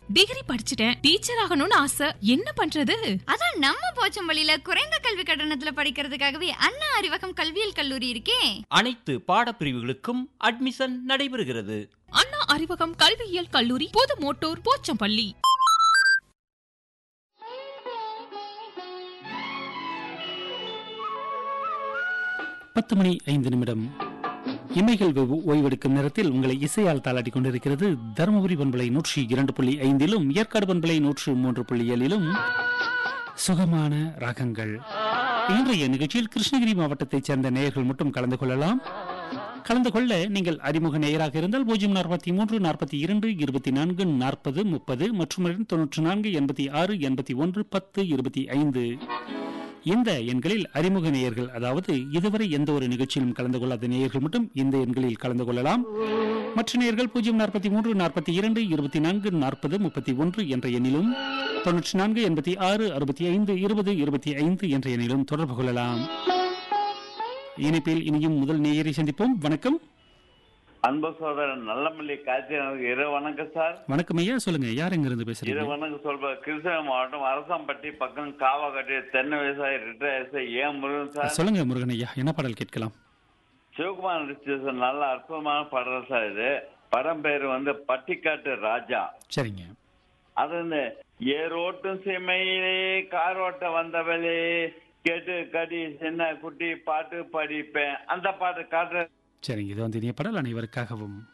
degree படிச்சுட்டேன் teacher ஆகணும்னு ஆசை என்ன பண்றது அதான் நம்ம போச்சம்பள்ளியில குறைந்த கல்வி கட்டணத்துல படிக்கிறதுக்காகவே அண்ணா அறிவகம் கல்வியியல் கல்லூரி இருக்கே அனைத்து பாடப்பிரிவுகளுக்கும் அட்மிஷன் நடைபெறுகிறது அண்ணா அறிவகம் கல்வியியல் கல்லூரி புது மோட்டூர் போச்சம்பள்ளி பத்து மணி ஐந்து நிமிடம் இமைகள் வெகு ஓய்வெடுக்கும் நேரத்தில் உங்களை இசையால் தாளாட்டி கொண்டிருக்கிறது தருமபுரி பண்பலை நூற்றி இரண்டு புள்ளி ஐந்திலும் ஏற்காடு பண்பலை நூற்று மூன்று புள்ளி ஏழிலும் சுகமான ராகங்கள் இன்றைய நிகழ்ச்சியில் கிருஷ்ணகிரி மாவட்டத்தைச் சேர்ந்த நேயர்கள் மட்டும் கலந்து கொள்ளலாம் கலந்து கொள்ள நீங்கள் அறிமுக நேயராக இருந்தால் பூஜ்ஜியம் நாற்பத்தி மூன்று நாற்பத்தி இரண்டு இருபத்தி நான்கு நாற்பது முப்பது மற்றும் தொன்னூற்றி நான்கு எண்பத்தி ஆறு எண்பத்தி ஒன்று பத்து இருபத்தி ஐந்து இந்த எண்களில் அறிமுக நேயர்கள் அதாவது இதுவரை எந்த ஒரு நிகழ்ச்சியிலும் கலந்து கொள்ளாத நேயர்கள் மட்டும் இந்த எண்களில் கலந்து கொள்ளலாம் மற்ற நேயர்கள் பூஜ்ஜியம் நாற்பத்தி மூன்று நாற்பத்தி இரண்டு இருபத்தி நான்கு நாற்பது முப்பத்தி ஒன்று என்ற எண்ணிலும் தொன்னூற்றி நான்கு எண்பத்தி ஆறு அறுபத்தி ஐந்து இருபது இருபத்தி ஐந்து என்ற எண்ணிலும் தொடர்பு கொள்ளலாம் இணைப்பில் இனியும் முதல் நேயரை சந்திப்போம் வணக்கம் அன்பு சோதரன் நல்லமல்லி காய்ச்சி இரு வணக்கம் சார் வணக்கம் ஐயா சொல்லுங்க யார் எங்க இருந்து இரு பேசுறீங்க வணக்கம் சொல்ற கிருஷ்ணகிரி மாவட்டம் அரசம்பட்டி பக்கம் காவாக்கட்டி தென்னை விவசாயி ரிட்டையர் சார் ஏன் முருகன் சார் சொல்லுங்க முருகன் ஐயா என்ன பாடல் கேட்கலாம் சிவகுமார் நடிச்ச சார் நல்ல அற்புதமான படம் சார் இது படம் பேர் வந்து பட்டிக்காட்டு ராஜா சரிங்க அது வந்து ஏரோட்டும் சிமையிலே காரோட்ட வந்தவளே கேட்டு கடி சின்ன குட்டி பாட்டு படிப்பேன் அந்த பாட்டு காட்டுற சரிங்க இது வந்து இனிய பாடல் அனைவருக்காகவும்